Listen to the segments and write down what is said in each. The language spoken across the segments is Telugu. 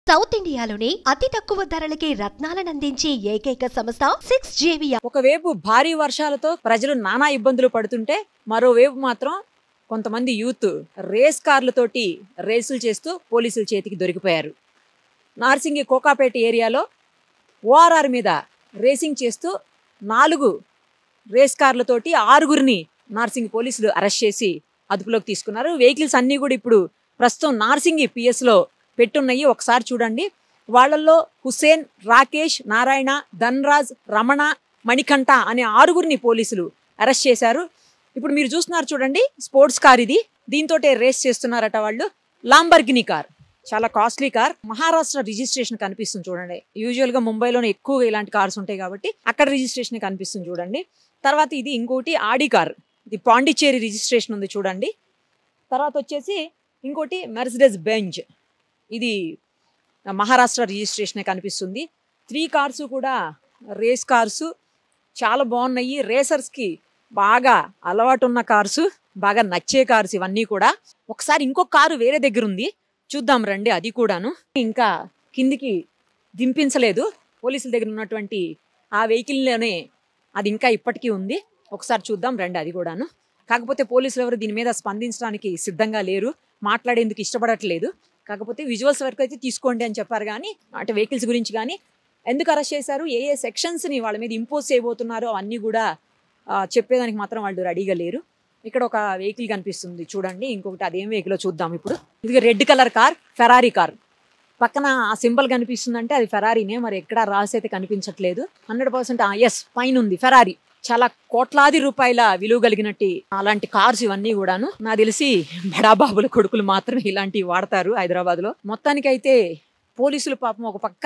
సౌత్ ఇండియాలోనే అతి తక్కువ ధరలకి రత్నాలనందించే ఏకైక సంస్థ సిక్స్ జేవియా ఒకవైపు భారీ వర్షాలతో ప్రజలు నానా ఇబ్బందులు పడుతుంటే మరోవైపు మాత్రం కొంతమంది యూత్ రేస్ కార్లతోటి రేసులు చేస్తూ పోలీసుల చేతికి దొరికిపోయారు నార్సింగి కోకాపేట ఏరియాలో ఓఆర్ఆర్ మీద రేసింగ్ చేస్తూ నాలుగు రేస్ కార్లతోటి ఆరుగురిని నార్సింగి పోలీసులు అరెస్ట్ చేసి అదుపులోకి తీసుకున్నారు వెహికల్స్ అన్నీ కూడా ఇప్పుడు ప్రస్తుతం నార్సింగి పిఎస్లో పెట్టున్నాయి ఒకసారి చూడండి వాళ్ళల్లో హుసేన్ రాకేష్ నారాయణ ధన్రాజ్ రమణ మణికంఠ అనే ఆరుగురిని పోలీసులు అరెస్ట్ చేశారు ఇప్పుడు మీరు చూస్తున్నారు చూడండి స్పోర్ట్స్ కార్ ఇది దీంతో రేస్ చేస్తున్నారట వాళ్ళు లాంబర్గిని కార్ చాలా కాస్ట్లీ కార్ మహారాష్ట్ర రిజిస్ట్రేషన్ కనిపిస్తుంది చూడండి యూజువల్ గా ముంబైలోనే ఎక్కువగా ఇలాంటి కార్స్ ఉంటాయి కాబట్టి అక్కడ రిజిస్ట్రేషన్ కనిపిస్తుంది చూడండి తర్వాత ఇది ఇంకోటి ఆడి కార్ ఇది పాండిచ్చేరి రిజిస్ట్రేషన్ ఉంది చూడండి తర్వాత వచ్చేసి ఇంకోటి మెర్సిడెస్ బెంజ్ ఇది మహారాష్ట్ర రిజిస్ట్రేషన్ కనిపిస్తుంది త్రీ కార్స్ కూడా రేస్ కార్సు చాలా బాగున్నాయి రేసర్స్కి బాగా అలవాటు ఉన్న కార్సు బాగా నచ్చే కార్స్ ఇవన్నీ కూడా ఒకసారి ఇంకొక కారు వేరే దగ్గర ఉంది చూద్దాం రండి అది కూడాను ఇంకా కిందికి దింపించలేదు పోలీసుల దగ్గర ఉన్నటువంటి ఆ వెహికల్లోనే అది ఇంకా ఇప్పటికీ ఉంది ఒకసారి చూద్దాం రండి అది కూడాను కాకపోతే పోలీసులు ఎవరు దీని మీద స్పందించడానికి సిద్ధంగా లేరు మాట్లాడేందుకు ఇష్టపడట్లేదు కాకపోతే విజువల్స్ వరకు అయితే తీసుకోండి అని చెప్పారు కానీ అంటే వెహికల్స్ గురించి కానీ ఎందుకు అరెస్ట్ చేశారు ఏ ఏ సెక్షన్స్ని వాళ్ళ మీద ఇంపోజ్ చేయబోతున్నారో అవన్నీ కూడా ఆ, చెప్పేదానికి మాత్రం వాళ్ళు రెడీగా లేరు ఇక్కడ ఒక వెహికల్ కనిపిస్తుంది చూడండి ఇంకొకటి అదేం వెహికల్ చూద్దాం ఇప్పుడు ఇది red colour car Ferrari car పక్కన ఆ సింబల్ కనిపిస్తుందంటే అది ఫెరారీనే మరి ఎక్కడ రాసి అయితే కనిపించట్లేదు హండ్రెడ్ పర్సెంట్ ఎస్ పైన ఉంది ఫెరారీ చాలా కోట్లాది రూపాయల విలువ కలిగినట్టు అలాంటి కార్స్ ఇవన్నీ కూడాను నాకు తెలిసి బడాబాబుల కొడుకులు మాత్రమే ఇలాంటివి వాడతారు హైదరాబాద్ లో మొత్తానికైతే పోలీసులు పాపం ఒక పక్క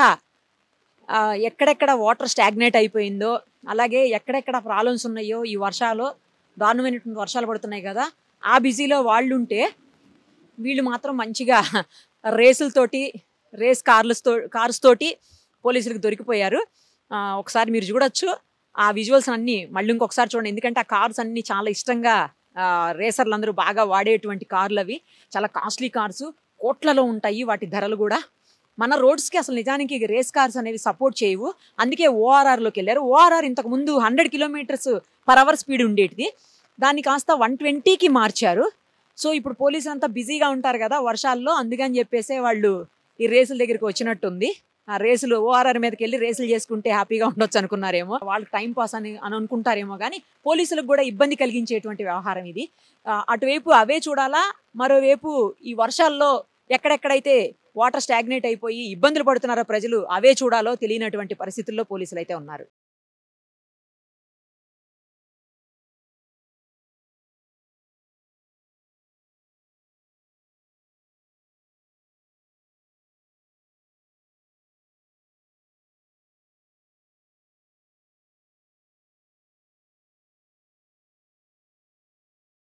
ఆ, ఎక్కడెక్కడ వాటర్ స్టాగ్నేట్ అయిపోయిందో అలాగే ఎక్కడెక్కడ ప్రాబ్లమ్స్ ఉన్నాయో ఈ వర్షాలు దారుణమైనటువంటి వర్షాలు పడుతున్నాయి కదా ఆ బిజీలో వాళ్ళు ఉంటే వీళ్ళు మాత్రం మంచిగా రేసులతోటి రేస్ కార్లతో కార్స్ తోటి పోలీసులకు దొరికిపోయారు ఆ, ఒకసారి మీరు చూడొచ్చు ఆ విజువల్స్ అన్నీ మళ్ళీ ఇంకొకసారి చూడండి ఎందుకంటే ఆ కార్స్ అన్నీ చాలా ఇష్టంగా ఆ, రేసర్లు అందరూ బాగా వాడేటువంటి కార్లు అవి చాలా కాస్ట్లీ కార్స్ కోట్లలో ఉంటాయి వాటి ధరలు కూడా మన రోడ్స్కి అసలు నిజానికి రేస్ కార్స్ అనేవి సపోర్ట్ చేయవు అందుకే ఓఆర్ఆర్లోకి వెళ్ళారు ఓఆర్ఆర్ ఇంతకు ముందు hundred kilometres per hour speed ఉండేటిది దాన్ని కాస్త వన్ ట్వంటీకి మార్చారు సో ఇప్పుడు పోలీసులు అంతా బిజీగా ఉంటారు కదా వర్షాల్లో అందుకని చెప్పేసే వాళ్ళు ఈ రేసుల దగ్గరికి వచ్చినట్టుంది ఆ రేసులు ఓఆర్ఆర్ మీదకి వెళ్ళి రేసులు చేసుకుంటే హ్యాపీగా ఉండొచ్చు అనుకున్నారేమో వాళ్ళకి టైం పాస్ అని అని అనుకుంటారేమో కానీ పోలీసులకు కూడా ఇబ్బంది కలిగించేటువంటి వ్యవహారం ఇది ఆ, అటువైపు అవే చూడాలా మరోవైపు ఈ వర్షాల్లో ఎక్కడెక్కడైతే వాటర్ స్టాగ్నేట్ అయిపోయి ఇబ్బందులు పడుతున్నారో ప్రజలు అవే చూడాలో తెలియనటువంటి పరిస్థితుల్లో పోలీసులు అయితే ఉన్నారు